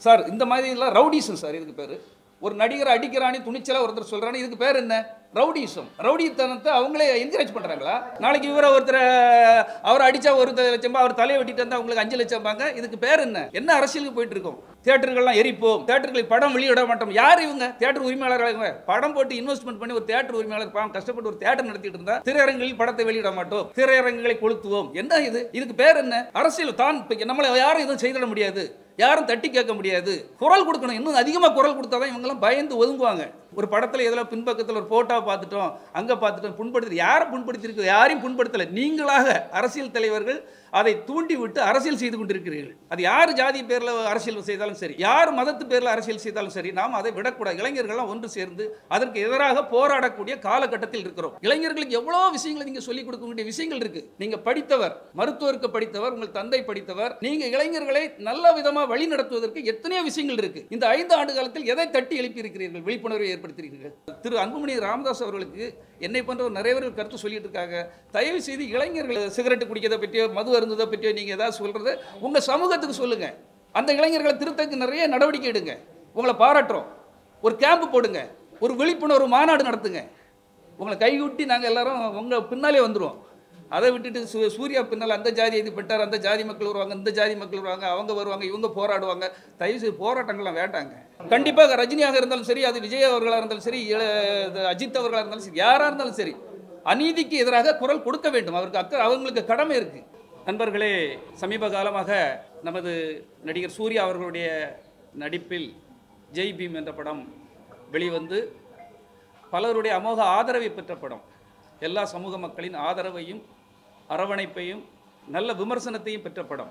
Sir இந்த மாதிரிலாம் rowdyism sir இதுக்கு பேர் ஒரு நடிகரை அடிக்கிறானே துணிச்சலாக ஒருத்தர் சொல்கிறானே இதுக்கு பேர் என்ன ரவுடிசம் ரவுடித்தனத்தை அவங்களே என்கரேஜ் பண்ணுறாங்களா நாளைக்கு இவரை ஒருத்தர் அவரை அடித்தா ஒரு லட்சம் அவர் தலையை வெட்டிட்டு வந்தால் அவங்களுக்கு அஞ்சு லட்சம் பாங்க இதுக்கு பேர் என்ன என்ன அரசியலுக்கு போயிட்டு இருக்கோம் தியேட்டர்கள்லாம் எரிப்போம் தியேட்டர்களில் படம் வெளியிட மாட்டோம் யார் இவங்க தியேட்டர் உரிமையாளர்கள் இவங்க? படம் போட்டு இன்வெஸ்ட்மெண்ட் பண்ணி ஒரு தியேட்டர் உரிமையாளர் பாவம் கஷ்டப்பட்டு ஒரு தியேட்டர் நடத்திட்டு இருந்தா திரையரங்கில் படத்தை வெளியிட மாட்டோம் திரையரங்குகளை கொளுத்துவோம் என்ன இது இதுக்கு பேர் என்ன அரசியல் தான் இப்ப நம்மளை யாரும் எதுவும் செய்திட முடியாது யாரும் தட்டி கேட்க முடியாது குரல் கொடுக்கணும் இன்னும் அதிகமாக குரல் கொடுத்தா தான் இவங்கெல்லாம் பயந்து ஒதுங்குவாங்க ஒரு படத்தில் எதில் பின்பக்கத்தில் ஒரு ஃபோட்டோவை பார்த்துட்டோம் அங்கே பார்த்துட்டோம் புண்படுத்தி யாரை புண்படுத்தியிருக்கு யாரையும் புண்படுத்தலை நீங்களாக அரசியல் தலைவர்கள் அதை தூண்டி விட்டு அரசியல் செய்து கொண்டிருக்கிறீர்கள் அது யார் ஜாதி பேரில் அரசியல் செய்தாலும் சரி யார் மதத்து பேரில் அரசியல் செய்தாலும் சரி நாம் அதை விடக்கூடாது இளைஞர்கள்லாம் ஒன்று சேர்ந்து அதற்கு எதிராக போராடக்கூடிய காலகட்டத்தில் இருக்கிறோம் இளைஞர்களுக்கு எவ்வளோ விஷயங்களை நீங்கள் சொல்லிக் கொடுக்க வேண்டிய விஷயங்கள் இருக்கு நீங்க படித்தவர் மருத்துவருக்கு படித்தவர் உங்கள் தந்தை படித்தவர் நீங்க இளைஞர்களை நல்ல விதமாக வழி நடத்துவதற்கு எத்தனையோ விஷயங்கள் இருக்கு இந்த ஐந்து ஆண்டு காலத்தில் எதை தட்டி எழுப்பி இருக்கிறீர்கள் விழிப்புணர்வை ஏற்படுத்தியிருக்கிறீர்கள் திரு அன்புமணி ராமதாஸ் அவர்களுக்கு என்னை போன்ற ஒரு நிறைய பேர் கருத்து சொல்லிட்டு இருக்காங்க தயவு செய்து இளைஞர்கள் சிகரெட் குடிக்கிறதை பற்றியோ மது அருந்ததை பற்றியோ நீங்க ஏதாவது சொல்றது உங்க சமூகத்துக்கு சொல்லுங்க அந்த இளைஞர்களை திருத்தக்கு நிறைய நடவடிக்கை எடுங்க உங்களை பாராட்டுறோம் ஒரு கேம்ப் போடுங்க ஒரு விழிப்புணர்வு மாநாடு நடத்துங்க உங்களை கைகூட்டி நாங்கள் எல்லாரும் உங்கள் பின்னாலே வந்துடுவோம் அதை விட்டுட்டு சூ சூர்யா பின்னால் அந்த ஜாதி இது பெற்றார் அந்த ஜாதி மக்கள் வருவாங்க இந்த ஜாதி மக்கள் வருவாங்க அவங்க வருவாங்க இவங்க போராடுவாங்க தயவு செய்து போராட்டங்கள்லாம் வேண்டாங்க கண்டிப்பாக ரஜினியாக இருந்தாலும் சரி அது விஜய் அவர்களாக இருந்தாலும் சரி இள- இது அஜித் அவர்களாக இருந்தாலும் சரி யாராக இருந்தாலும் சரி அநீதிக்கு எதிராக குரல் கொடுக்க வேண்டும் அவருக்கு அக்கறை அவங்களுக்கு கடமை இருக்கு நண்பர்களே சமீப காலமாக நமது நடிகர் சூர்யா அவர்களுடைய நடிப்பில் ஜெய் பீம் என்ற படம் வெளிவந்து பலருடைய அமோக ஆதரவை பெற்ற படம் எல்லா சமூக மக்களின் ஆதரவையும் அரவணைப்பையும் நல்ல விமர்சனத்தையும் பெற்ற படம்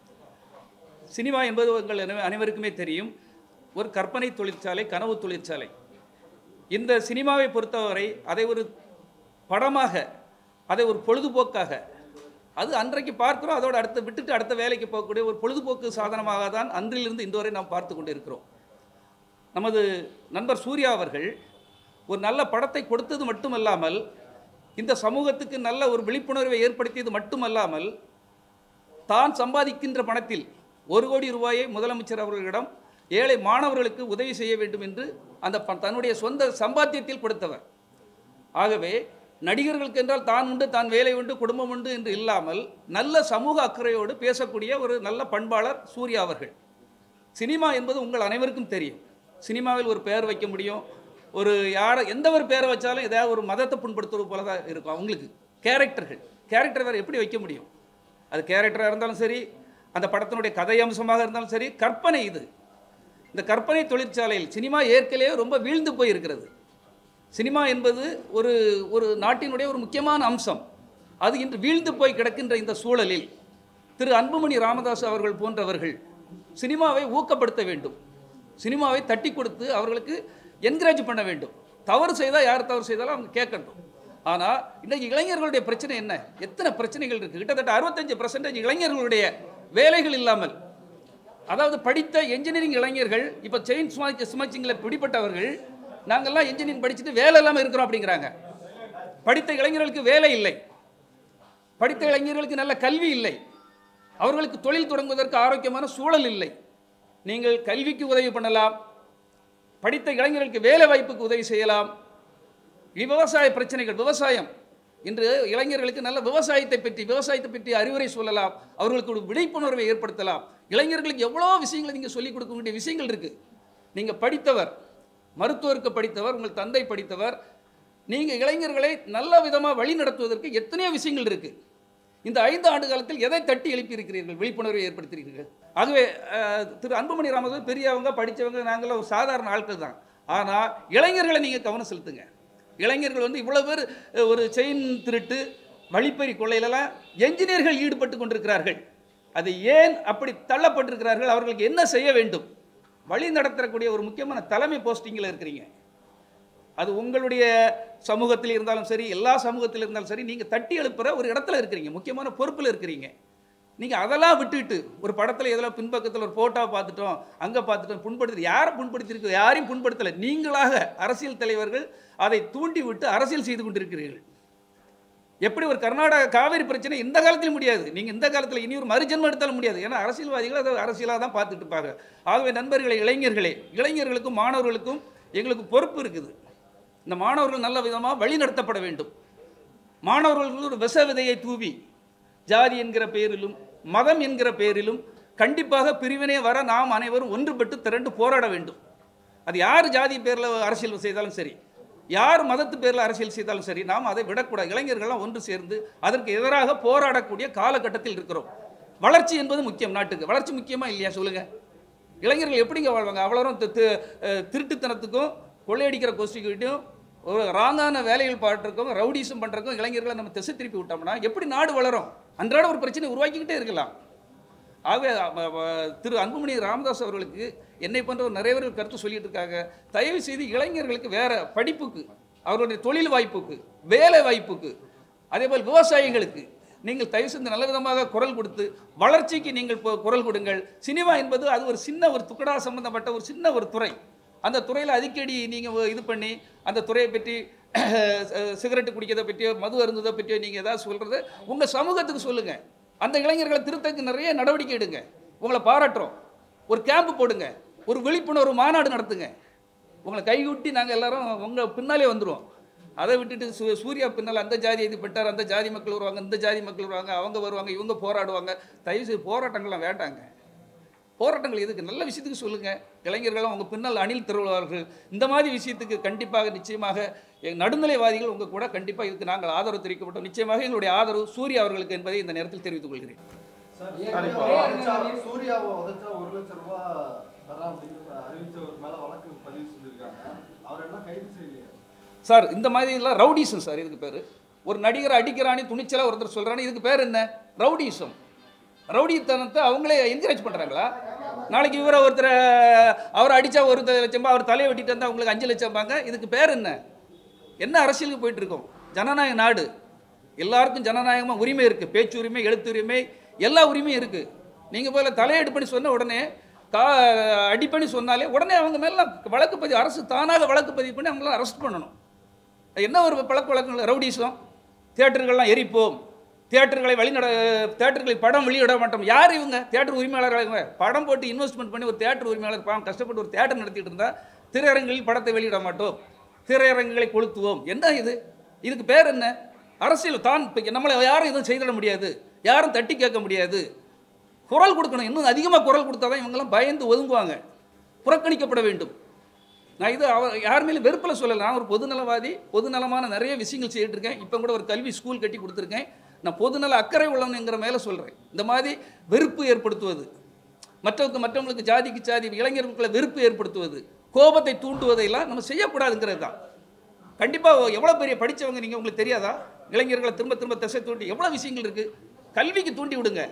சினிமா என்பது உங்கள் அனை- அனைவருக்குமே தெரியும் ஒரு கற்பனை தொழிற்சாலை கனவு தொழிற்சாலை இந்த சினிமாவை பொறுத்தவரை அதை ஒரு படமாக அதை ஒரு பொழுதுபோக்காக அது அன்றைக்கு பார்க்கிறோம் அதோட அடுத்த விட்டுட்டு அடுத்த வேலைக்கு போகக்கூடிய ஒரு பொழுதுபோக்கு சாதனமாக தான் அன்றிலிருந்து இன்று வரை நாம் பார்த்து கொண்டிருக்கிறோம் நமது நண்பர் சூர்யா அவர்கள் ஒரு நல்ல படத்தை கொடுத்தது மட்டுமல்லாமல் இந்த சமூகத்துக்கு நல்ல ஒரு விழிப்புணர்வை ஏற்படுத்தியது மட்டுமல்லாமல் தான் சம்பாதிக்கின்ற பணத்தில் ஒரு கோடி ரூபாயை முதலமைச்சர் அவர்களிடம் ஏழை மாணவர்களுக்கு உதவி செய்ய வேண்டும் என்று அந்த ப- தன்னுடைய சொந்த சம்பாத்தியத்தில் கொடுத்தவர் ஆகவே நடிகர்களுக்கு என்றால் தான் உண்டு தான் வேலை உண்டு குடும்பம் உண்டு என்று இல்லாமல் நல்ல சமூக அக்கறையோடு பேசக்கூடிய ஒரு நல்ல பண்பாளர் சூர்யா அவர்கள் சினிமா என்பது உங்கள் அனைவருக்கும் தெரியும் சினிமாவில் ஒரு பெயர் வைக்க முடியும் ஒரு யாரை எந்த ஒரு பேரை வச்சாலும் ஏதாவது ஒரு மதத்தை புண்படுத்துவது போல தான் இருக்கும் அவங்களுக்கு கேரக்டர்கள் கேரக்டர் வேறு எப்படி வைக்க முடியும் அது கேரக்டராக இருந்தாலும் சரி அந்த படத்தினுடைய கதை அம்சமாக இருந்தாலும் சரி கற்பனை இது இந்த கற்பனை தொழிற்சாலையில் சினிமா ஏற்கனவே ரொம்ப வீழ்ந்து போயிருக்கிறது சினிமா என்பது ஒரு ஒரு நாட்டினுடைய ஒரு முக்கியமான அம்சம் அது இன்று வீழ்ந்து போய் கிடக்கின்ற இந்த சூழலில் திரு அன்புமணி ராமதாஸ் அவர்கள் போன்றவர்கள் சினிமாவை ஊக்கப்படுத்த வேண்டும் சினிமாவை தட்டி கொடுத்து அவர்களுக்கு என்கரேஜ் பண்ண வேண்டும் தவறு செய்தால் யார் தவறு செய்தாலும் அவங்க கேட்கட்டும் ஆனால் இன்றைக்கு இளைஞர்களுடைய பிரச்சனை என்ன எத்தனை பிரச்சனைகள் இருக்குது கிட்டத்தட்ட அறுபத்தஞ்சு பர்சன்டேஜ் இளைஞர்களுடைய வேலைகள் இல்லாமல் அதாவது படித்த என்ஜினியரிங் இளைஞர்கள் இப்போ செயின் ஸ்மாச் ஸ்மச்சிங்கில் பிடிப்பட்டவர்கள் நாங்கள்லாம் இன்ஜினியரிங் படிச்சுட்டு வேலை இல்லாமல் இருக்கிறோம் அப்படிங்கிறாங்க படித்த இளைஞர்களுக்கு வேலை இல்லை படித்த இளைஞர்களுக்கு நல்ல கல்வி இல்லை அவர்களுக்கு தொழில் தொடங்குவதற்கு ஆரோக்கியமான சூழல் இல்லை நீங்கள் கல்விக்கு உதவி பண்ணலாம் படித்த இளைஞர்களுக்கு வேலை வாய்ப்புக்கு உதவி செய்யலாம் விவசாய பிரச்சனைகள் விவசாயம் இன்று இளைஞர்களுக்கு நல்ல விவசாயத்தை பற்றி விவசாயத்தை பற்றி அறிவுரை சொல்லலாம் அவர்களுக்கு ஒரு விழிப்புணர்வை ஏற்படுத்தலாம் இளைஞர்களுக்கு எவ்வளோ விஷயங்களை நீங்கள் சொல்லிக் கொடுக்க வேண்டிய விஷயங்கள் இருக்குது நீங்கள் படித்தவர் மருத்துவருக்கு படித்தவர் உங்கள் தந்தை படித்தவர் நீங்கள் இளைஞர்களை நல்ல விதமாக வழி நடத்துவதற்கு எத்தனையோ விஷயங்கள் இருக்குது இந்த ஐந்து ஆண்டு காலத்தில் எதை தட்டி எழுப்பி இருக்கிறீர்கள் விழிப்புணர்வை ஏற்படுத்தியிருக்கிறீர்கள் ஆகவே அஹ், திரு அன்புமணி ராமதாஸ் பெரியவங்க படித்தவங்க நாங்களாம் ஒரு சாதாரண ஆட்கள் தான் ஆனால் இளைஞர்களை நீங்கள் கவனம் செலுத்துங்க இளைஞர்கள் வந்து இவ்வளோ பேர் அஹ், ஒரு செயின் திருட்டு வழிப்பறி கொள்ளையிலலாம் என்ஜினியர்கள் ஈடுபட்டு கொண்டிருக்கிறார்கள் அது ஏன் அப்படி தள்ளப்பட்டிருக்கிறார்கள் அவர்களுக்கு என்ன செய்ய வேண்டும் வழி நடத்தக்கூடிய ஒரு முக்கியமான தலைமை போஸ்டிங்கில் இருக்கிறீங்க அது உங்களுடைய சமூகத்தில் இருந்தாலும் சரி எல்லா சமூகத்தில் இருந்தாலும் சரி நீங்கள் தட்டி எழுப்புற ஒரு இடத்துல இருக்கிறீங்க முக்கியமான பொறுப்பில் இருக்கிறீங்க நீங்கள் அதெல்லாம் விட்டுட்டு ஒரு படத்தில் எதில் பின்பக்கத்தில் ஒரு ஃபோட்டோவை பார்த்துட்டோம் அங்கே பார்த்துட்டோம் புண்படுத்தி யாரை புண்படுத்தியிருக்கு யாரையும் புண்படுத்தலை நீங்களாக அரசியல் தலைவர்கள் அதை தூண்டி விட்டு அரசியல் செய்து கொண்டிருக்கிறீர்கள் எப்படி ஒரு கர்நாடக காவிரி பிரச்சனை இந்த காலத்திலும் முடியாது நீங்கள் இந்த காலத்தில் இனி ஒரு மறுஜென்மம் எடுத்தாலும் முடியாது ஏன்னா அரசியல்வாதிகள் அதை அரசியலாக தான் பார்த்துட்டு இருப்பாங்க ஆகவே நண்பர்களே இளைஞர்களே இளைஞர்களுக்கும் மாணவர்களுக்கும் எங்களுக்கு பொறுப்பு இருக்குது இந்த மாணவர்கள் நல்ல விதமாக வழிநடத்தப்பட வேண்டும் மாணவர்களுக்கு ஒரு விஷ விதையை தூவி ஜாதி என்கிற பெயரிலும் மதம் என்கிற பெயரிலும் கண்டிப்பாக பிரிவினை வர நாம் அனைவரும் ஒன்றுபட்டு திரண்டு போராட வேண்டும் அது யார் ஜாதி பேரில் அரசியல் செய்தாலும் சரி யார் மதத்து பேரில் அரசியல் செய்தாலும் சரி நாம் அதை விடக்கூடாது இளைஞர்கள்லாம் ஒன்று சேர்ந்து அதற்கு எதிராக போராடக்கூடிய காலகட்டத்தில் இருக்கிறோம் வளர்ச்சி என்பது முக்கியம் நாட்டுக்கு வளர்ச்சி முக்கியமா இல்லையா சொல்லுங்க இளைஞர்கள் எப்படிங்க வாழ்வாங்க அவ்வளோ திருட்டுத்தனத்துக்கும் கொள்ளையடிக்கிற கோஷ்டிக்கிட்டையும் ஒரு ராங்கான வேலைகள் பாட்டுருக்கும் ரவுடிசம் பண்ணுறக்கும் இளைஞர்களை நம்ம திசை திருப்பி விட்டோம்னா எப்படி நாடு வளரும் அன்றாட ஒரு பிரச்சனை உருவாக்கிக்கிட்டே இருக்கலாம் ஆகவே அ- அ- அ- திரு அன்புமணி ராமதாஸ் அவர்களுக்கு என்னை போன்ற ஒரு நிறைய பேர்கள் கருத்து சொல்லிட்டு இருக்காங்க தயவு செய்து இளைஞர்களுக்கு வேற படிப்புக்கு அவர்களுடைய தொழில் வாய்ப்புக்கு வேலை வாய்ப்புக்கு அதேபோல் விவசாயிகளுக்கு நீங்கள் தயவு செய்து நல்ல விதமாக குரல் கொடுத்து வளர்ச்சிக்கு நீங்கள் இப்போ குரல் கொடுங்கள் சினிமா என்பது அது ஒரு சின்ன ஒரு துக்கடா சம்பந்தப்பட்ட ஒரு சின்ன ஒரு துறை அந்த துறையில் அடிக்கடி நீங்கள் இது பண்ணி அந்த துறையை பற்றி சிகரெட்டு குடிக்கிறதை பற்றியோ மது அருந்ததை பற்றியோ நீங்கள் ஏதாவது சொல்கிறது உங்கள் சமூகத்துக்கு சொல்லுங்கள் அந்த இளைஞர்களை திருத்தக்கு நிறைய நடவடிக்கை எடுங்க உங்களை பாராட்டுறோம் ஒரு கேம்ப் போடுங்க ஒரு விழிப்புணர்வு மாநாடு நடத்துங்க உங்களை கைகூட்டி நாங்கள் எல்லாரும் உங்கள் பின்னாலே வந்துடுவோம் அதை விட்டுட்டு சூ சூர்யா பின்னால் அந்த ஜாதி இது பெற்றார் அந்த ஜாதி மக்கள் வருவாங்க இந்த ஜாதி மக்கள் வருவாங்க அவங்க வருவாங்க இவங்க போராடுவாங்க தயவு செய்து போராட்டங்கள்லாம் வேண்டாங்க போராட்டங்கள் எதுக்கு நல்ல விஷயத்துக்கு சொல்லுங்கள் இளைஞர்களும் உங்கள் பின்னால் அணில் திருவார்கள் இந்த மாதிரி விஷயத்துக்கு கண்டிப்பாக நிச்சயமாக எங்க நடுநிலைவாதிகள் உங்கள் கூட கண்டிப்பாக இதுக்கு நாங்கள் ஆதரவு தெரிவிக்கப்பட்டோம் நிச்சயமாக எங்களுடைய ஆதரவு சூர்யா அவர்களுக்கு என்பதை இந்த நேரத்தில் தெரிவித்துக் கொள்கிறேன் சார், இப்போ உதைச்சா- சூர்யாவை உதைச்சா ஒரு லட்சம் ரூபாய் தரேன் அப்படின்னு அறிவிச்சவர் மேல வழக்கு பதிவு செஞ்சிருக்காங்க அவர் எல்லாம் கைது செய்யலையா சார் இந்த மாதிரி எல்லாம் ரவுடிசம் சார் இதுக்கு பேர் ஒரு நடிகரை அடிக்கிறானே துணிச்சலாக ஒருத்தர் சொல்கிறானே இதுக்கு பேர் என்ன ரவுடிசம் ரவுடித்தனத்தை அவங்களே என்கரேஜ் பண்ணுறாங்களா நாளைக்கு இவரை ஒருத்தரை அவரை அடித்தா ஒரு லட்சம் அவர் தலையை வெட்டிட்டு வந்தால் அவங்களுக்கு அஞ்சு லட்சம்பாங்க இதுக்கு பேர் என்ன என்ன அரசியலுக்கு போயிட்டு இருக்கோம் ஜனநாயக நாடு எல்லாருக்கும் ஜனநாயகமாக உரிமை இருக்குது பேச்சுரிமை எழுத்துரிமை எல்லா உரிமையும் இருக்குது நீங்கள் போல தலையெடு பண்ணி சொன்ன உடனே கா அடிப்பணி சொன்னாலே உடனே அவங்க மேலே வழக்கு பதிவு அரசு தானாக வழக்கு பதிவு பண்ணி அவங்கள அரெஸ்ட் பண்ணணும் என்ன ஒரு பழக்க வழக்கங்கள் ரவுடிசம் தியேட்டர்கள்லாம் எரிப்போம் தியேட்டர்களை வழிநட தியேட்டர்களில் படம் வெளியிட மாட்டோம் யார் இவங்க தியேட்டர் உரிமையாளர்கள் இவங்க படம் போட்டு இன்வெஸ்ட்மெண்ட் பண்ணி ஒரு தியேட்டர் உரிமையாளர் பாவம் கஷ்டப்பட்டு ஒரு தியேட்டர் நடத்திட்டு இருந்தால் திரையரங்கில் படத்தை வெளியிட மாட்டோம் திரையரங்குகளை கொளுத்துவோம் என்ன இது இதுக்கு பேர் என்ன அரசியல் தான் இப்ப நம்மளை யாரும் எதுவும் செய்திட முடியாது யாரும் தட்டி கேட்க முடியாது குரல் கொடுக்கணும் இன்னும் அதிகமாக குரல் கொடுத்தா தான் இவங்கெல்லாம் பயந்து ஒதுங்குவாங்க புறக்கணிக்கப்பட வேண்டும் நான் இது அவர் யார் மேலும் வெறுப்பில் சொல்லலை நான் ஒரு பொதுநலவாதி பொதுநலமான நிறைய விஷயங்கள் செய்துட்டு இருக்கேன் இப்போ கூட ஒரு கல்வி ஸ்கூல் கட்டி கொடுத்துருக்கேன் நான் பொதுநல அக்கறை உள்ளவனுங்கிற மேலே சொல்கிறேன் இந்த மாதிரி வெறுப்பு ஏற்படுத்துவது மற்றவங்க மற்றவங்களுக்கு ஜாதிக்கு ஜாதி இளைஞர்களுக்குள்ள வெறுப்பு ஏற்படுத்துவது கோபத்தை தூண்டுவதையெல்லாம் நம்ம செய்யக்கூடாதுங்கிறது தான் கண்டிப்பாக எவ்வளோ பெரிய படித்தவங்க நீங்கள் உங்களுக்கு தெரியாதா இளைஞர்களை திரும்ப திரும்ப திசை தூண்டி எவ்வளோ விஷயங்கள் இருக்குது கல்விக்கு தூண்டி விடுங்க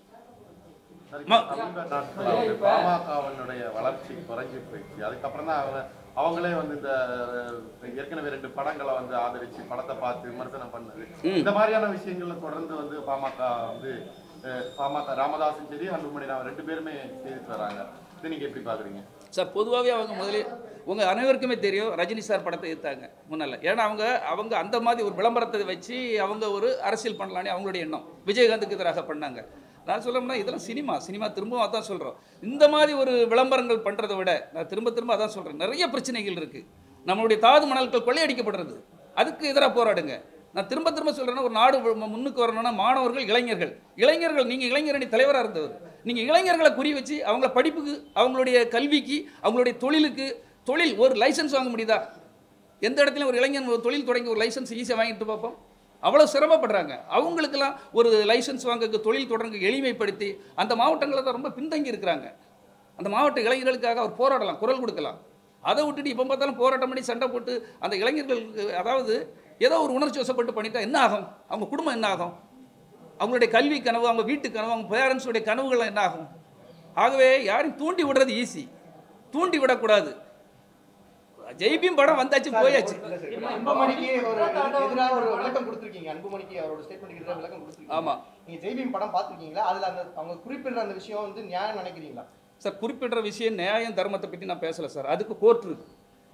சரி, ம- சமீப நாட்களா வந்து பாமகவினுடைய வளர்ச்சி குறைஞ்சி போயிடுச்சு அதுக்கப்புறம் தான் அவங்க அவங்களே வந்து இந்த அஹ், ஏற்கனவே ரெண்டு படங்களை வந்து ஆதரிச்சு படத்தை பார்த்து விமர்சனம் பண்ணது இந்த மாதிரியான விஷயங்கள்ல தொடர்ந்து வந்து பாமக வந்து அஹ், பாமக ராமதாஸும் சரி அன்புமணி ராம ரெண்டு பேருமே செய்துட்டு வராங்க இதை நீங்க எப்படி பாக்குறீங்க சார் பொதுவாகவே அவங்க முதலே உங்கள் அனைவருக்குமே தெரியும் ரஜினி சார் படத்தை எடுத்தாங்க முன்னால் ஏன்னா அவங்க அவங்க அந்த மாதிரி ஒரு விளம்பரத்தை வச்சு அவங்க ஒரு அரசியல் பண்ணலான்னு அவங்களுடைய எண்ணம் விஜயகாந்துக்கு எதிராக பண்ணாங்க நான் சொல்லணும்னா இதெல்லாம் சினிமா சினிமா திரும்பவும் அதான் சொல்கிறோம் இந்த மாதிரி ஒரு விளம்பரங்கள் பண்ணுறதை விட நான் திரும்ப திரும்ப அதான் சொல்கிறேன் நிறைய பிரச்சனைகள் இருக்குது நம்மளுடைய தாது மணல்கள் கொள்ளையடிக்கப்படுறது அதுக்கு எதிராக போராடுங்க நான் திரும்ப திரும்ப சொல்கிறேன்னா ஒரு நாடு மு- முன்னுக்கு வரணும்னா மாணவர்கள் இளைஞர்கள் இளைஞர்கள் நீங்கள் இளைஞரணி தலைவராக இருந்தவர் நீங்கள் இளைஞர்களை குறி வச்சு அவங்கள படிப்புக்கு அவங்களுடைய கல்விக்கு அவங்களுடைய தொழிலுக்கு தொழில் ஒரு லைசன்ஸ் வாங்க முடியுதா எந்த இடத்துலையும் ஒரு இளைஞன் ஒரு தொழில் தொடங்கி ஒரு லைசன்ஸ் ஈஸியாக வாங்கிட்டு பார்ப்போம் அவ்வளோ சிரமப்படுறாங்க அவங்களுக்கெல்லாம் ஒரு லைசன்ஸ் வாங்க தொழில் தொடங்க எளிமைப்படுத்தி அந்த மாவட்டங்களில் தான் ரொம்ப பின்தங்கி இருக்கிறாங்க அந்த மாவட்ட இளைஞர்களுக்காக அவர் போராடலாம் குரல் கொடுக்கலாம் அதை விட்டுட்டு இப்போ பார்த்தாலும் போராட்டம் பண்ணி சண்டை போட்டு அந்த இளைஞர்களுக்கு அதாவது ஏதோ ஒரு உணர்ச்சி வசப்பட்டு பண்ணிட்டா என்ன ஆகும் அவங்க குடும்பம் என்ன ஆகும் அவங்களுடைய கல்வி கனவு அவங்க வீட்டு கனவு அவங்க பேரண்ட்ஸுடைய கனவுகள் என்ன ஆகும் ஆகவே யாரையும் தூண்டி விடுறது ஈஸி தூண்டி விடக்கூடாது ஜெய்பீம் படம் வந்தாச்சு போயாச்சு அன்புமணிக்கு ஒரு எதிராக ஒரு விளக்கம் கொடுத்துருக்கீங்க அன்புமணிக்கு அவரோட ஸ்டேட்மெண்ட் எதிராக விளக்கம் கொடுத்துருக்கீங்க ஆமா. நீங்க ஜெய்பீம் படம் பார்த்திருக்கீங்களா அதுல அந்த அவங்க குறிப்பிடுற அந்த விஷயம் வந்து நியாயம் நினைக்கிறீங்களா சார் குறிப்பிடுற விஷயம் நியாயம் தர்மத்தை பற்றி நான் பேசலை சார் அதுக்கு கோர்ட் இருக்கு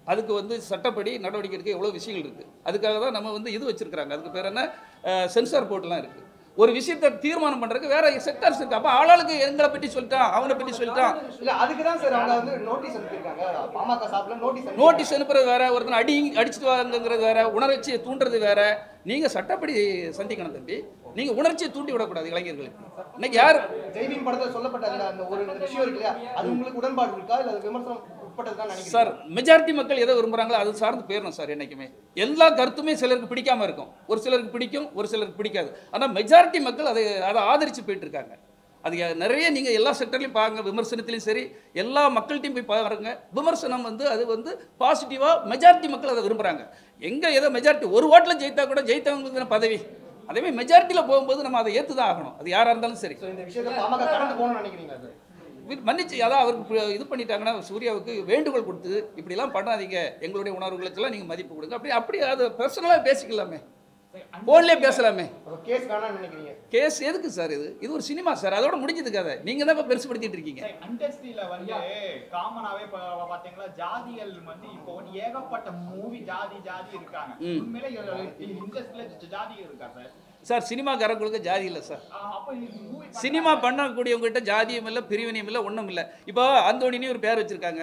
அதுக்கு வந்து சட்டப்படி நடவடிக்கை எடுக்க எவ்வளோ விஷயங்கள் இருக்குது அதுக்காக தான் நம்ம வந்து இது வச்சுருக்காங்க அதுக்கு பேர் என்ன சென்சார் போர்ட்லாம் இருக்குது ஒரு விஷயத்தை தீர்மானம் பண்ணுறதுக்கு வேற செக்டர்ஸ் இருக்குது அப்போ ஆளாளுக்கு எங்களை பற்றி சொல்லிட்டான் அவனை பற்றி சொல்லிட்டான் இல்ல அதுக்கு தான் சார் அவங்க வந்து நோட்டீஸ் அனுப்பியிருக்காங்க பாமக சார்பில் நோட்டீஸ் நோட்டீஸ் அனுப்புறது வேற ஒருத்தனை அடி அடிச்சுட்டு வாங்கிறது வேற உணர்ச்சியை தூண்டுறது வேற நீங்க சட்டப்படி சந்திக்கணும் தம்பி நீங்க உணர்ச்சியை தூண்டி விடக்கூடாது இளைஞர்களுக்கு இன்னைக்கு யார் ஜெய்பீம் படத்தில் சொல்லப்பட்ட அந்த அந்த ஒரு விஷயம் இருக்கு இல்லையா அது உங்களுக்கு உடன்பாடு இருக்கா இல்ல அது விமர்சனம் உட்பட்டது தான் நினைக்கிறேன் சார் மெஜாரிட்டி மக்கள் எதை விரும்புறாங்களோ அது சார்ந்து போயிடணும் சார் என்னைக்குமே எல்லா கருத்துமே சிலருக்கு பிடிக்காம இருக்கும் ஒரு சிலருக்கு பிடிக்கும் ஒரு சிலருக்கு பிடிக்காது ஆனால் மெஜாரிட்டி மக்கள் அதை அதை ஆதரிச்சு போயிட்டு இருக்காங்க அது யா- நிறைய நீங்கள் எல்லா செக்டர்லையும் பாருங்க விமர்சனத்திலையும் சரி எல்லா மக்கள்கிட்டையும் போய் பாருங்க விமர்சனம் வந்து அது வந்து பாசிட்டிவாக மெஜாரிட்டி மக்கள் அதை விரும்புகிறாங்க எங்கே ஏதோ மெஜாரிட்டி ஒரு ஓட்டில் ஜெயித்தா கூட ஜெயித்தவங்களுக்கு தானே பதவி அதேமாதிரி மெஜாரிட்டியில் போகும்போது நம்ம அதை ஏற்று தான் ஆகணும் அது யாராக இருந்தாலும் சரி ஸோ இந்த விஷயத்தை பாமக கடந்து போகணும்னு நினைக்கிறீங்களா சார் வி- மன்னிச்சு அதான் அவருக்கு பு- இது பண்ணிட்டாங்கன்னா சூர்யாவுக்கு வேண்டுகோள் கொடுத்து இப்படிலாம் பண்ணாதீங்க எங்களுடைய உணர்வுகளுக்கெல்லாம் நீங்கள் மதிப்பு கொடுங்க அப்படி அப்படி அது பர்சனலாக பேசிக்கலாமே ஃபோன்லேயே பேசலாமே அப்போ கேஸ் வேணாம்னு நினைக்கிறீங்க கேஸ் எதுக்கு சார் இது இது ஒரு சினிமா சார் அதோட முடிஞ்சது கதை நீங்கள் தான் இப்போ பெருசுப்படுத்திட்டு இருக்கீங்க இண்டஸ்ட்ரியில வந்து காமனாவே இப்ப பாத்தீங்களா ஜாதிகள் வந்து இப்போ வந்து ஏகப்பட்ட மூவி ஜாதி ஜாதி இருக்காங்க ம். உண்மையிலே இண்டஸ்ட்ரியில ஜாதிகள் இருக்கா சார் சார் சினிமாக்காரங்களுக்கு ஜாதி இல்லை சார் அப்ப மூவி சினிமா பண்ணக்கூடியவங்ககிட்ட ஜாதியும் இல்லை பிரிவினையும் இல்லை ஒன்றும் இல்லை இப்போ அந்தோணினி ஒரு பேர் வச்சுருக்காங்க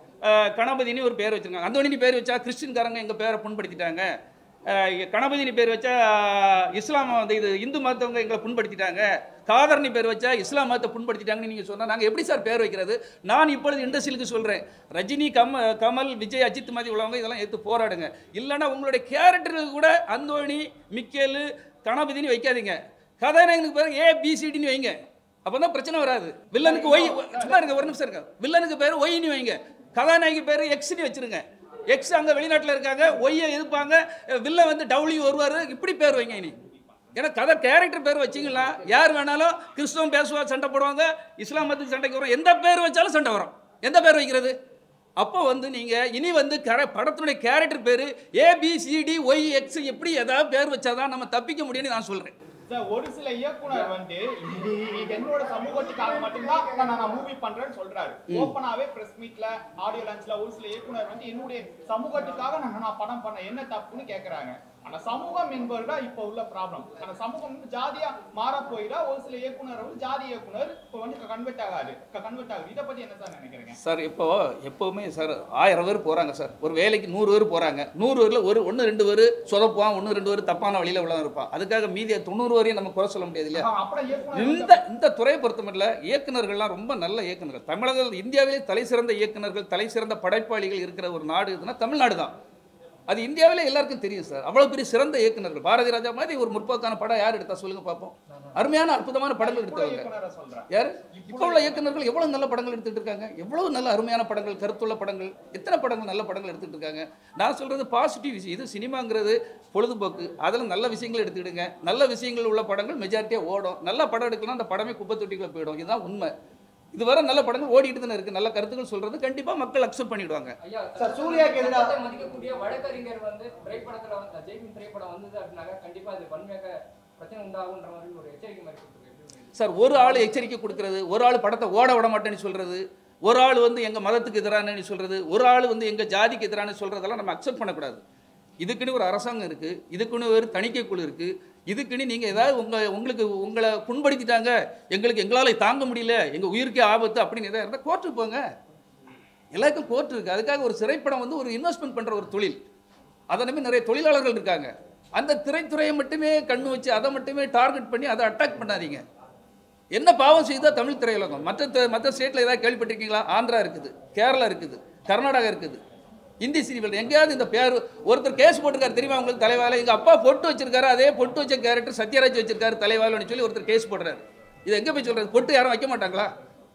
கணபதினி ஒரு பேர் வச்சுருக்காங்க அந்தோணினி பேர் வச்சா கிறிஸ்டின்காரங்க எங்கள் பேரை புண்படுத்திட்டாங்க அஹ், கணபதினி பேர் வச்சா இஸ்லாம் வந்து இது இந்து மதத்தவங்க எங்களை புண்படுத்திட்டாங்க காதர்னி பேர் வச்சா இஸ்லாம் மதத்தை புண்படுத்திட்டாங்கன்னு நீங்கள் சொன்னால் நாங்கள் எப்படி சார் பேர் வைக்கிறது நான் இப்பொழுது இண்டஸ்ட்ரியலுக்கு சொல்கிறேன் ரஜினி கம் கமல் விஜய் அஜித் மாதிரி உள்ளவங்க இதெல்லாம் எடுத்து போராடுங்க இல்லைன்னா உங்களுடைய கேரக்டருக்கு கூட அந்தோணி மிக்கேலு கணபதினி வைக்காதீங்க கதாநாயகனுக்கு பேர் ஏ பிசிடின்னு வைங்க அப்போ தான் பிரச்சனை வராது வில்லனுக்கு ஒய் சும்மா இருங்க ஒரு நிமிஷம் இருங்க வில்லனுக்கு பேர் ஒய்னு வைங்க கதாநாயகி பேர் எக்ஸ்னு வச்சிருங்க எக்ஸ் அங்கே வெளிநாட்டில் இருக்காங்க ஒய்யை எதிர்ப்பாங்க வில்லன் வந்து டவுளி வருவார் இப்படி பேர் வைங்க இனி ஏன்னா கதை கேரக்டர் பேர் வச்சிங்களா யார் வேணாலும் கிறிஸ்தவம் பேசுவா சண்டை போடுவாங்க இஸ்லாம் மதத்துக்கு சண்டைக்கு வரும் எந்த பேர் வச்சாலும் சண்டை வரும் எந்த பேர் வைக்கிறது அப்போ வந்து நீங்கள் இனி வந்து கர படத்தினுடைய கேரக்டர் பேர் ஏபிசிடி ஒய் எக்ஸ் எப்படி ஏதாவது பேர் வச்சாதான் நம்ம தப்பிக்க முடியும்னு நான் சொல்கிறேன் சார், ஒரு சில இயக்குனர் வந்து இது என்னோட சமூகத்துக்காக மட்டும்தான் நான் நான் மூவி பண்றேன்னு சொல்றாரு ஓப்பனாவே பிரஸ் மீட்ல ஆடியோ லான்ச்ல ஒரு சில இயக்குனர் வந்து என்னுடைய சமூகத்துக்காக நான் நான் படம் பண்ண என்ன தப்புன்னு கேக்குறாங்க ஆனா சமூகம் என்பதுதான் இப்ப உள்ள ப்ராப்ளம் ஆனா சமூகம் வந்து ஜாதியா மாற போயிடா ஒரு சில இயக்குனர் வந்து ஜாதி இயக்குனர் இப்ப வந்து கன்வெர்ட் ஆகாது கன்வெர்ட் ஆகுது இதை பத்தி என்ன சார் நினைக்கிறீங்க சார் இப்போ எப்போவுமே சார் ஆயிரம் பேர் போகிறாங்க சார் ஒரு வேலைக்கு நூறு பேர் போகிறாங்க நூறு பேரில் ஒரு ஒன்று ரெண்டு பேர் சொதப்பான் ஒன்று ரெண்டு பேர் தப்பான வழியில் உள்ளவன் இருப்பான் அதுக்காக மீதியை தொண்ணூறு வரையும் நம்ம குறை சொல்ல முடியாது இல்லையா அப்புறம் இயக்குனர் இந்த இந்த துறையை பொறுத்தமட்டில் இயக்குனர்கள்லாம் ரொம்ப நல்ல இயக்குனர்கள் தமிழக இந்தியாவிலே தலை சிறந்த இயக்குனர்கள் தலை சிறந்த படைப்பாளிகள் இருக்கிற ஒரு நாடு எதுனா தமிழ்நாடு தான் அது இந்தியாவிலே எல்லாருக்கும் தெரியும் சார் அவ்வளோ பெரிய சிறந்த இயக்குனர்கள் பாரதி ராஜா மாதிரி ஒரு முற்போக்கான படம் யார் எடுத்தா சொல்லுங்க பார்ப்போம் அருமையான அற்புதமான படங்கள் எடுத்தவங்க இயக்குனரை சொல்றேன் யார் இப்போ உள்ள இயக்குனர்கள் எவ்வளவு நல்ல படங்கள் எடுத்துட்டு இருக்காங்க எவ்வளவு நல்ல அருமையான படங்கள் கருத்துள்ள படங்கள் எத்தனை படங்கள் நல்ல படங்கள் எடுத்துட்டு இருக்காங்க நான் சொல்றது பாசிட்டிவ் விஷயம் இது சினிமாங்கிறது பொழுதுபோக்கு அதில் நல்ல விஷயங்கள் எடுத்துக்கிடுங்க நல்ல விஷயங்கள் உள்ள படங்கள் மெஜாரிட்டியாக ஓடும் நல்ல படம் எடுக்கலாம் அந்த படமே குப்பை தொட்டிக்குள்ள போயிடும் இதுதான் உண்மை இதுவரை நல்ல படங்கள் ஓடிட்டு தானே இருக்கு நல்ல கருத்துக்கள் சொல்றது கண்டிப்பா மக்கள் அக்செப்ட் பண்ணிடுவாங்க ஐயா, சார், சூர்யாக்கு எதிரா- சட்டத்தை மதிக்கக்கூடிய வழக்கறிஞர் வந்து திரைப்படத்துல வந்து ஜெய்பின் திரைப்படம் வந்தது அப்படின்னாக்கா கண்டிப்பா அது வன்மையாக பிரச்சனை உண்டாகுன்ற மாதிரி ஒரு எச்சரிக்கை மாதிரி கொடுத்துருக்கு சார் ஒரு ஆள் எச்சரிக்கை கொடுக்கறது ஒரு ஆள் படத்தை ஓட விட மாட்டேன்னு சொல்றது ஒரு ஆள் வந்து எங்க மதத்துக்கு எதிரானு சொல்றது ஒரு ஆள் வந்து எங்க ஜாதிக்கு எதிரானு சொல்றதெல்லாம் நம்ம அக்செப்ட் பண்ணக்கூடாது இதுக்குன்னு ஒரு அரசாங்கம் இருக்கு இதுக்குன்னு ஒரு தணிக்கை குழு இருக்கு இதுக்குன்னு நீங்க ஏதாவது உங்க உங்களுக்கு உங்களை புண்படுத்திட்டாங்க எங்களுக்கு எங்களால தாங்க முடியல எங்க உயிருக்கே ஆபத்து அப்படின்னு எதாவது இருந்தால் கோர்ட்டுக்கு போங்க எல்லாருக்கும் கோர்ட் இருக்கு அதுக்காக ஒரு திரைப்படம் வந்து ஒரு இன்வெஸ்ட்மெண்ட் பண்ற ஒரு தொழில் அதை நம்பி நிறைய தொழிலாளர்கள் இருக்காங்க அந்த திரைத்துறையை மட்டுமே கண்ணு வச்சு அதை மட்டுமே டார்கெட் பண்ணி அதை அட்டாக் பண்ணாதீங்க என்ன பாவம் செய்தா தமிழ் திரையுலகம் மற்ற த- மற்ற ஸ்டேட்டில் ஏதாவது கேள்விப்பட்டிருக்கீங்களா ஆந்திரா இருக்குது கேரளா இருக்குது கர்நாடகா இருக்குது இந்தி சினிமல் எங்கேயாவது இந்த பேர் ஒருத்தர் கேஸ் போட்டிருக்காரு தெரியுமா உங்களுக்கு தலைவாயில் எங்கள் அப்பா பொட்டு வச்சிருக்காரு அதே பொட்டு வச்ச கேரக்டர் சத்யராஜ் வச்சிருக்காரு தலைவாயில்னு சொல்லி ஒருத்தர் கேஸ் போடுறாரு இது எங்கே போய் சொல்றாரு பொட்டு யாரும் வைக்க மாட்டாங்களா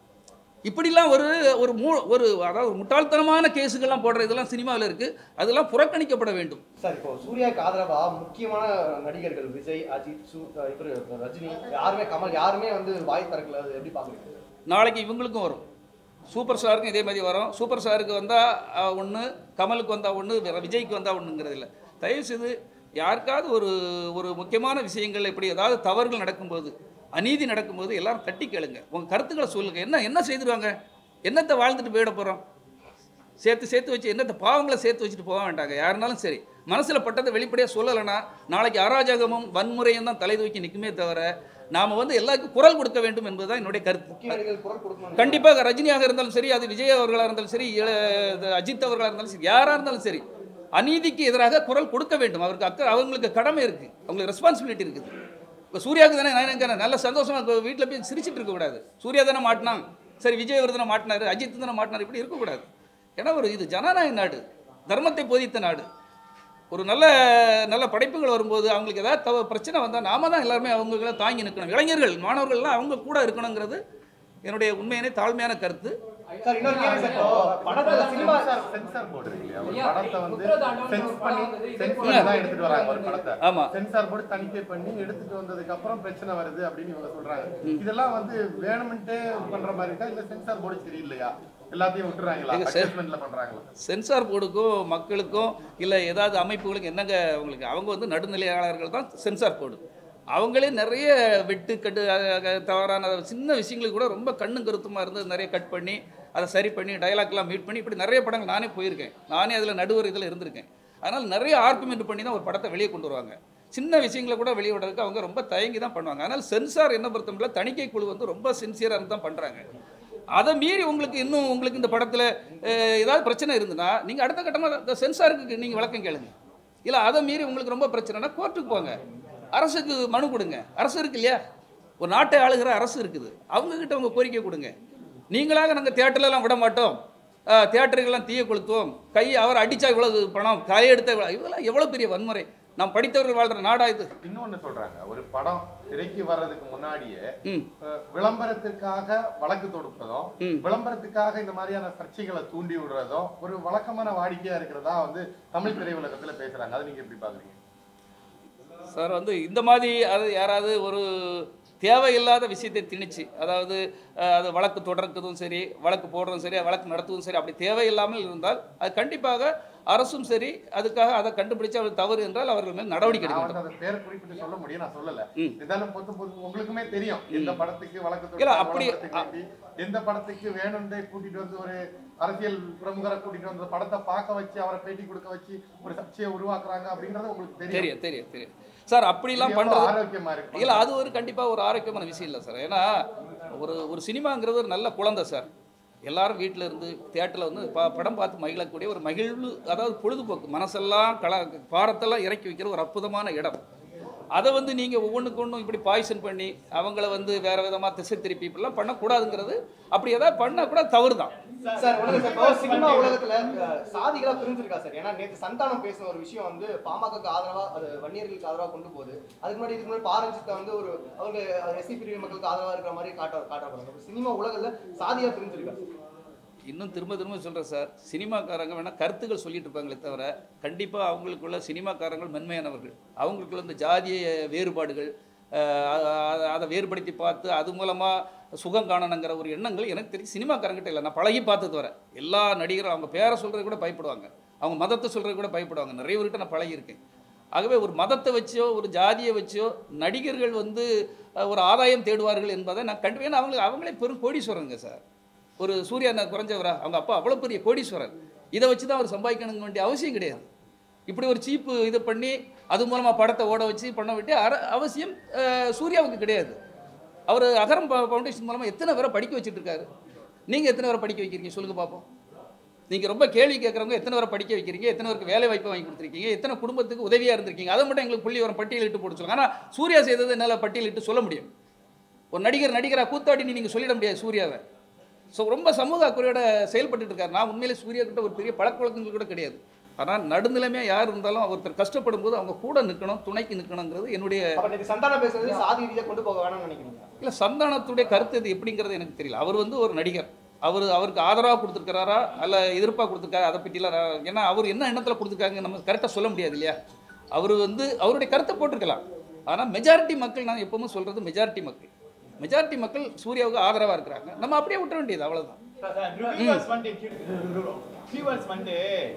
இப்படிலாம் ஒரு ஒரு மூ ஒரு அதாவது ஒரு முட்டாள்தனமான கேஸுகள்லாம் போடுற இதெல்லாம் சினிமாவில் இருக்குது அதெல்லாம் புறக்கணிக்கப்பட வேண்டும் சார் இப்போ சூர்யாவுக்கு ஆதரவா முக்கியமான நடிகர்கள் விஜய் அஜித் சூ இவர் ரஜினி யாருமே கமல் யாருமே வந்து வாய் திறக்கல அது எப்படி பாக்குறீங்க நாளைக்கு இவங்களுக்கும் வரும் சூப்பர் ஸ்டாருக்கும் இதே மாதிரி வரும் சூப்பர் ஸ்டாருக்கு வந்தால் ஒன்று கமலுக்கு வந்தால் ஒன்று விஜய்க்கு வந்தால் ஒன்றுங்கிறது இல்லை தயவுசெய்து யாருக்காவது ஒரு ஒரு முக்கியமான விஷயங்கள் இப்படி ஏதாவது தவறுகள் நடக்கும்போது அநீதி நடக்கும்போது எல்லாரும் தட்டி கேளுங்க உங்கள் கருத்துக்களை சொல்லுங்கள் என்ன என்ன செய்திருவாங்க என்னத்தை வாழ்ந்துட்டு போயிட போகிறோம் சேர்த்து சேர்த்து வச்சு என்னத்த பாவங்களை சேர்த்து வச்சுட்டு போக வேண்டாங்க யாருனாலும் சரி மனசில் பட்டதை வெளிப்படையாக சொல்லலைன்னா நாளைக்கு அராஜகமும் வன்முறையும் தான் தலை தூக்கி நிற்குமே தவிர நாம் வந்து எல்லாருக்கும் குரல் கொடுக்க வேண்டும் என்பதுதான் என்னுடைய கருத்து முக்கிய நடிகர்கள் குரல் கொடுக்கணும் கண்டிப்பாக ரஜினியாக இருந்தாலும் சரி அது விஜய் அவர்களாக இருந்தாலும் சரி இள- இது அஜித் அவர்களாக இருந்தாலும் சரி யாராக இருந்தாலும் சரி அநீதிக்கு எதிராக குரல் கொடுக்க வேண்டும் அவருக்கு அக்க அவங்களுக்கு கடமை இருக்குது அவங்களுக்கு ரெஸ்பான்சிபிலிட்டி இருக்குது இப்போ சூர்யாவுக்கு தானே நான் நினைக்கிறேன் நல்ல சந்தோஷமாக வீட்டில் போய் சிரிச்சிட்டு இருக்கக்கூடாது சூர்யா தானே மாட்டினான் சரி விஜய் அவர் தானே மாட்டினாரு அஜித் தானே மாட்டினார் இப்படி இருக்கக்கூடாது ஏன்னா ஒரு இது ஜனநாயக நாடு தர்மத்தை போதித்த நாடு ஒரு நல்ல நல்ல படைப்புகள் வரும்போது அவங்களுக்கு ஏதாவது தவ பிரச்சனை வந்தால் நாம தான் எல்லாருமே அவங்கள தாங்கி நிற்கணும் இளைஞர்கள் மாணவர்கள்லாம் அவங்க கூட இருக்கணுங்கிறது என்னுடைய உண்மையான தாழ்மையான கருத்து சார் இன்னொரு கேள்வி சார் இப்போ படத்துல சினிமா சென்சார் சென்சார் போர்டு இருக்கு இல்லையா ஒரு ஐயா, படத்தை வந்து உத்தரதாண்டவன் சென்ஸ் ஒரு பண்ணி படம் வந்தது. இதே சென்ஸ் போல பண்ணி தான் எடுத்துட்டு வராங்க ஒரு படத்தை ஆமா. சென்சார் போர்டு தணிக்கை பண்ணி எடுத்துட்டு வந்ததுக்கு அப்புறம் பிரச்சனை வருது அப்படின்னு இவங்க சொல்றாங்க இதெல்லாம் வந்து வேணும்ன்ட்டே பண்ற மாதிரி இருக்கா இல்ல சென்சார் போர்டு சரியில்லையா எல்லாத்தையும் விட்டுறாங்களா எங்க சார்? அட்ஜஸ்ட்மெண்ட்ல பண்றாங்களா சென்சார் போர்டுக்கும் மக்களுக்கும் இல்லை ஏதாவது அமைப்புகளுக்கு என்னங்க அவங்களுக்கு அவங்க வந்து நடுநிலையாளர்கள் தான் சென்சார் போர்டு அவங்களே நிறைய வெட்டு கட்டு அஹ், அஹ், தவறான சின்ன விஷயங்களுக்கு கூட ரொம்ப கண்ணும் கருத்துமாக இருந்து நிறைய கட் பண்ணி அதை சரி பண்ணி டயலாக்லாம் மீட் பண்ணி இப்படி நிறைய படங்கள் நானே போயிருக்கேன் நானே அதில் நடுவர் இதில் இருந்திருக்கேன் அதனால் நிறைய ஆர்குமெண்ட் பண்ணி தான் ஒரு படத்தை வெளியே கொண்டு வருவாங்க சின்ன விஷயங்களை கூட வெளியே விடுறதுக்கு அவங்க ரொம்ப தயங்கி தான் பண்ணுவாங்க அதனால் சென்சார் என்ன பொறுத்தவரை தணிக்கை குழு வந்து ரொம்ப சின்சியராக இருந்து தான் பண்ணுறாங்க அதை மீறி உங்களுக்கு இன்னும் உங்களுக்கு இந்த படத்தில் ஏதாவது பிரச்சனை இருந்துன்னா நீங்கள் அடுத்த கட்டமாக இந்த சென்சாருக்கு நீங்கள் விளக்கம் கேளுங்க இல்லை அதை மீறி உங்களுக்கு ரொம்ப பிரச்சனைனா கோர்ட்டுக்கு போங்க அரசுக்கு மனு கொடுங்க அரசு இருக்கு இல்லையா ஒரு நாட்டை ஆளுகிற அரசு இருக்குது அவங்கக்கிட்ட உங்கள் கோரிக்கை கொடுங்க நீங்களாக நாங்கள் தியேட்டர்லலாம் விட மாட்டோம் தியேட்டர்கள்லாம் தீய கொளுத்துவோம் கை அவர் அடித்தா இவ்வளவு பணம் கையெடுத்த இவ்வளவு இதெல்லாம் எவ்வளோ பெரிய வன்முறை நாம் படித்தவர்கள் வாழ்கிற நாடா இது இன்னொன்னு சொல்றாங்க ஒரு படம் திரைக்கு வர்றதுக்கு முன்னாடியே ம் அஹ், விளம்பரத்துக்காக வழக்கு தொடுப்பதும் ம். விளம்பரத்துக்காக இந்த மாதிரியான சர்ச்சைகளை தூண்டி விடுறதும் ஒரு வழக்கமான வாடிக்கையா இருக்கிறதா வந்து தமிழ் திரையுலகத்துல பேசுறாங்க அதை நீங்க எப்படி பாக்குறீங்க சார் வந்து இந்த மாதிரி அது யாராவது ஒரு தேவையில்லாத விஷயத்தை திணிச்சு அதாவது அஹ், அது வழக்கு தொடர்க்கிறதும் சரி வழக்கு போடுறதும் சரி வழக்கு நடத்துவதும் சரி அப்படி தேவையில்லாமல் இருந்தால் அது கண்டிப்பாக அரசும் சரி அதுக்காக அதை கண்டுபிடிச்சு அவர் தவறு என்றால் அவர்கள் மேல் நடவடிக்கை எடுக்க நான் வேண்டும் வந்து அதை பேரை குறிப்பிட்டு சொல்ல முடியும் நான் சொல்லல ம். இருந்தாலும் பொது பொது உங்களுக்குமே தெரியும் எந்த படத்துக்கு வழக்கு இல்ல, தொடுத்தா, அப்படி- விளம்பரத்துக்கு வேண்டி, எந்த படத்துக்கு வேணும்னே கூட்டிட்டு வந்து ஒரு அரசியல் பிரமுகரை கூட்டிட்டு வந்து படத்தை பார்க்க வச்சு அவரை பேட்டி கொடுக்க வச்சு ஒரு சர்ச்சையை உருவாக்குறாங்க அப்படிங்கறது உங்களுக்கு தெரியும் தெரியும் தெரியும் தெரியும் சார் இது அப்படிலாம் எவ்வளவு பண்ணுறது ஆரோக்கியமா இருக்கு இல்லை அது ஒரு கண்டிப்பாக ஒரு ஆரோக்கியமான விஷயம் இல்லை சார் ஏன்னா ஒரு ஒரு சினிமாங்கிறது ஒரு நல்ல குழந்தை சார் எல்லாரும் வீட்டில் இருந்து தியேட்டரில் வந்து ப படம் பார்த்து மகிழக்கூடிய ஒரு மகிழ்வு அதாவது பொழுதுபோக்கு மனசெல்லாம் கல பாரத்தெல்லாம் இறக்கி வைக்கிற ஒரு அற்புதமான இடம் அதை வந்து நீங்கள் ஒவ்வொன்றுக்கு ஒன்றும் இப்படி பாய்சன் பண்ணி அவங்கள வந்து வேறு விதமாக திசை திருப்பி இப்படிலாம் பண்ணக்கூடாதுங்கிறது அப்படி ஏதாவது பண்ணால் கூட தவறு தான் சார் ஒண்ணுங்க சார் இப்போ சினிமா உலகத்துல அஹ், சாதிகளா பிரிஞ்சிருக்கா சார் ஏன்னா நேத்து சந்தானம் பேசின ஒரு விஷயம் வந்து பாமகக்கு ஆதரவா அது வன்னியர்களுக்கு ஆதரவா கொண்டு போகுது அதுக்கு முன்னாடி இதுக்கு முன்னாடி பாரஞ்சித்தை வந்து ஒரு அவங்க எஸ்சி பிரிவு மக்களுக்கு ஆதரவா இருக்கிற மாதிரி காட்ட காட்டப்படுறாங்க அப்ப சினிமா உலகத்துல சாதியா பிரிஞ்சிருக்கா இன்னும் திரும்ப திரும்ப சொல்கிறேன் சார் சினிமாக்காரங்க வேணால் கருத்துக்கள் சொல்லிட்டு இருப்பாங்களே தவிர கண்டிப்பாக அவங்களுக்குள்ள சினிமாக்காரங்கள் மென்மையானவர்கள் அவங்களுக்குள்ள இந்த ஜாதிய வேறுபாடுகள் அஹ், அ- அ- அதை வேறுபடுத்தி பார்த்து அது மூலமாக சுகம் காணணுங்கிற ஒரு எண்ணங்கள் எனக்கு தெரிஞ்சு சினிமாக்காரங்கிட்ட இல்லை நான் பழகி பார்த்தது வர எல்லா நடிகரும் அவங்க பேரை சொல்கிறது கூட பயப்படுவாங்க அவங்க மதத்தை சொல்கிறது கூட பயப்படுவாங்க நிறைய பேர்கிட்ட நான் பழகியிருக்கேன் ஆகவே ஒரு மதத்தை வச்சோ ஒரு ஜாதியை வச்சோ நடிகர்கள் வந்து அஹ், ஒரு ஆதாயம் தேடுவார்கள் என்பதை நான் கண்டு ஏன்னா அவங்களுக்கு அவங்களே பெரும் கோடீஸ்வரங்க சார் ஒரு சூர்யா நான் குறைஞ்சவரா அவங்க அப்பா அவ்வளோ பெரிய கோடீஸ்வரர் இதை வச்சு தான் அவர் சம்பாதிக்கணுங்க வேண்டிய அவசியம் கிடையாது இப்படி ஒரு சீப்பு இது பண்ணி அது மூலமாக படத்தை ஓட வச்சு பண்ண வேண்டிய அர அவசியம் அஹ், சூர்யாவுக்கு கிடையாது அவர் அகரம் ப- ஃபவுண்டேஷன் மூலமாக எத்தனை பேரை படிக்க வச்சுட்டு இருக்காரு நீங்கள் எத்தனை பேரை படிக்க வைக்கிறீங்க சொல்லுங்கள் பார்ப்போம் நீங்கள் ரொம்ப கேள்வி கேட்குறவங்க எத்தனை பேரை படிக்க வைக்கிறீங்க எத்தனை பேருக்கு வேலை வாய்ப்பு வாங்கி கொடுத்துருக்கீங்க எத்தனை குடும்பத்துக்கு உதவியாக இருந்திருக்கீங்க அதை மட்டும் எங்களுக்கு புள்ளி வரம் பட்டியலிட்டு போட்டு சொல்லுங்க ஆனால் சூர்யா செய்தது என்னால் பட்டியலிட்டு சொல்ல முடியும் ஒரு நடிகர் நடிகராக கூத்தாடி நீங்கள் சொல்லிட முடியாது சூர்யாவை ஸோ ரொம்ப சமூக அக்கறையோட செயல்பட்டுட்டு இருக்காரு நான் உண்மையிலே சூர்யா கிட்ட ஒரு பெரிய பழக்க வழக்கங்கள் கூட கிடையாது ஆனால் நடுநிலைமையாக யார் இருந்தாலும் ஒருத்தர் கஷ்டப்படும் போது அவங்க கூட நிற்கணும் துணைக்கு நிற்கணுங்கிறது என்னுடைய அப்ப நேத்து சந்தானம் பேசுறது சாதி ரீதியா கொண்டு போக வேணாம்னு நினைக்கிறீங்க இல்லை சந்தானத்துடைய கருத்து இது எப்படிங்கிறது எனக்கு தெரியல அவர் வந்து ஒரு நடிகர் அவர் அவருக்கு ஆதரவாக கொடுத்துருக்காரா அல்ல எதிர்ப்பாக கொடுத்துருக்காரு அதை பற்றிலாம் நான் ஏன்னா அவர் என்ன எண்ணத்தில் கொடுத்துருக்காங்க நம்ம கரெக்டாக சொல்ல முடியாது இல்லையா அவர் வந்து அவருடைய கருத்தை போட்டிருக்கலாம் ஆனால் மெஜாரிட்டி மக்கள் நான் எப்பவுமே சொல்கிறது மெஜாரிட்டி மக்கள் மெஜாரிட்டி மக்கள் சூர்யாவுக்கு ஆதரவாக இருக்கிறாங்க நம்ம அப்படியே விட்டுற வேண்டியது அவ்வளவுதான் ரிவ்யூவர்ஸ் வந்து ரிவ்யூவர்ஸ் வந்து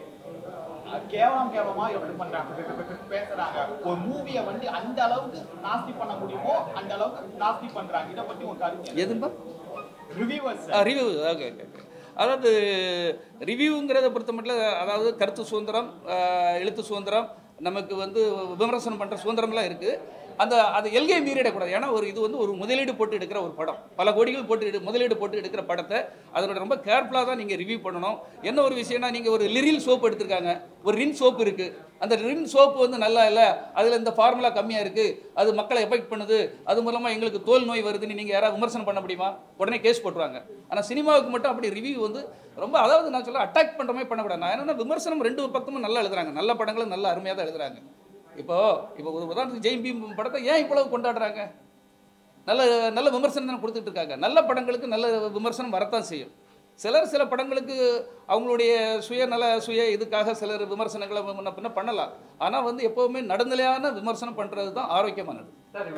அஹ், கேவலம் கேவலமா எப்படி பண்றாங்க பேசுறாங்க ஒரு மூவியை வந்து அந்த அளவுக்கு நாஸ்தி பண்ண முடியுமோ அந்த அளவுக்கு நாஸ்தி பண்றாங்க இத பத்தி உங்க கருத்து எதும்பா ரிவ்யூவர்ஸ் ரிவ்யூ ஓகே ஓகே அதாவது ரிவ்யூங்கிறத பொறுத்த மட்டும் அதாவது கருத்து சுதந்திரம் அஹ், எழுத்து சுதந்திரம் நமக்கு வந்து விமர்சனம் பண்ணுற சுதந்திரம்லாம் இருக்குது அந்த அது எல்கை மீறிடக்கூடாது ஏன்னா ஒரு இது வந்து ஒரு முதலீடு போட்டு எடுக்கிற ஒரு படம் பல கோடிகள் போட்டு எடு முதலீடு போட்டு எடுக்கிற படத்தை அதனோட ரொம்ப கேர்ஃபுல்லாக தான் நீங்கள் ரிவ்யூ பண்ணணும் என்ன ஒரு விஷயம்னா நீங்கள் ஒரு லிரில் சோப் எடுத்திருக்காங்க ஒரு ரின் சோப் இருக்குது அந்த ரின் சோப்பு வந்து நல்லா இல்லை அதில் இந்த ஃபார்முலா கம்மியாக இருக்குது அது மக்களை எஃபெக்ட் பண்ணுது அது மூலமாக எங்களுக்கு தோல் நோய் வருதுன்னு நீங்கள் யாராவது விமர்சனம் பண்ண முடியுமா உடனே கேஸ் போட்டுருவாங்க ஆனால் சினிமாவுக்கு மட்டும் அப்படி ரிவ்யூ வந்து ரொம்ப அதாவது நான் சொல்ல அட்டாக் பண்ணுற மாதிரி பண்ணக்கூடாது நான் என்னன்னா விமர்சனம் ரெண்டு பக்கமும் நல்லா எழுதுறாங்க நல்ல படங்களும் நல்ல அருமையாக தான் எழுதுறாங்க இப்போ இப்போ ஒரு உதாரணத்துக்கு ஜெயம் பீம் படத்தை ஏன் இவ்வளவு கொண்டாடுறாங்க நல்ல நல்ல விமர்சனம் தானே கொடுத்துட்டு இருக்காங்க நல்ல படங்களுக்கு நல்ல விமர்சனம் வரத்தான் செய்யும் சிலர் சில படங்களுக்கு அவங்களுடைய சுயநல சுய இதுக்காக சிலர் விமர்சனங்களை முன்ன பின்ன பண்ணலாம் ஆனால் வந்து எப்போவுமே நடுநிலையான விமர்சனம் பண்ணுறது தான் ஆரோக்கியமானது சார்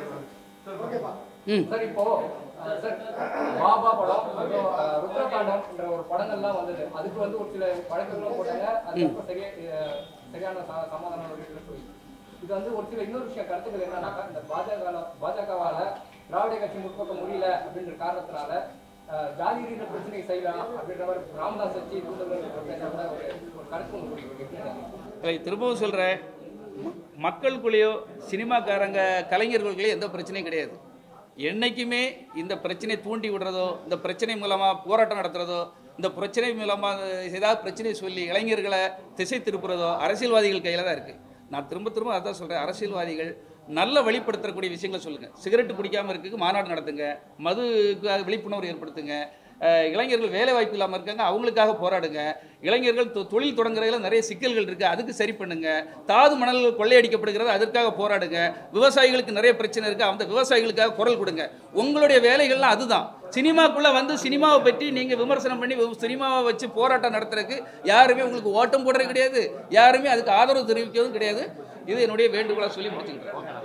ம் சார் இப்போ அஹ், சார் பாபா படம் அப்புறம் அஹ், ருத்ரகாண்டம்ன்ற ஒரு படங்கள்லாம் வந்தது அதுக்கு வந்து ஒரு சில வழக்குகளும் போட்டாங்க அதுக்கப்புறம் சரியா அஹ், சரியான ச- சமாதானம் ஒரு இதுல போய் இது வந்து ஒரு சில இன்னொரு விஷயம் கருத்துக்கள் என்னன்னா இந்த பாஜக பாஜகவால திராவிட கட்சி முற்போக்க முடியல அப்படின்ற காரணத்தினால அஹ், ஜாதி ரீதியில பிரச்சனை செய்யலாம் அப்படின்ற மாதிரி ராமதாஸ் வச்சு தூண்டல் பேசுறத ஒரு ஒரு கருத்து ஒன்று கொடுக்குறீங்க இல்லை திரும்பவும் சொல்கிறேன் மக்களுக்குள்ளேயோ சினிமாக்காரங்க கலைஞர்களுக்குள்ளேயோ எந்த பிரச்சனையும் கிடையாது என்னைக்குமே இந்த பிரச்சனையை தூண்டி விடுறதோ இந்த பிரச்சனை மூலமாக போராட்டம் நடத்துறதோ இந்த பிரச்சனை மூலமாக ஏதாவது பிரச்சனையை சொல்லி இளைஞர்களை திசை திருப்புறதோ அரசியல்வாதிகள் கையில் தான் இருக்குது நான் திரும்ப திரும்ப அதான் சொல்கிறேன் அரசியல்வாதிகள் நல்ல வழிப்படுத்தக்கூடிய விஷயங்களை சொல்லுங்கள் சிகரெட்டு குடிக்காமல் இருக்கு மாநாடு நடத்துங்க மதுக்கு விழிப்புணர்வு ஏற்படுத்துங்க அஹ் இளைஞர்கள் வேலை வாய்ப்பு இல்லாமல் இருக்காங்க அவங்களுக்காக போராடுங்க இளைஞர்கள் தொ- தொழில் தொடங்குறதுல நிறைய சிக்கல்கள் இருக்குது அதுக்கு சரி பண்ணுங்க தாது மணல் கொள்ளையடிக்கப்படுகிறது அதற்காக போராடுங்க விவசாயிகளுக்கு நிறைய பிரச்சனை இருக்குது அந்த விவசாயிகளுக்காக குரல் கொடுங்க உங்களுடைய வேலைகள்லாம் அதுதான் சினிமாக்குள்ளே வந்து சினிமாவை பற்றி நீங்கள் விமர்சனம் பண்ணி வி- சினிமாவை வச்சு போராட்டம் நடத்துறதுக்கு யாருமே உங்களுக்கு ஓட்டம் போடுறது கிடையாது யாருமே அதுக்கு ஆதரவு தெரிவிக்கிறதும் கிடையாது இது என்னுடைய வேண்டுகோளாக சொல்லி முடிச்சுக்கிறேன்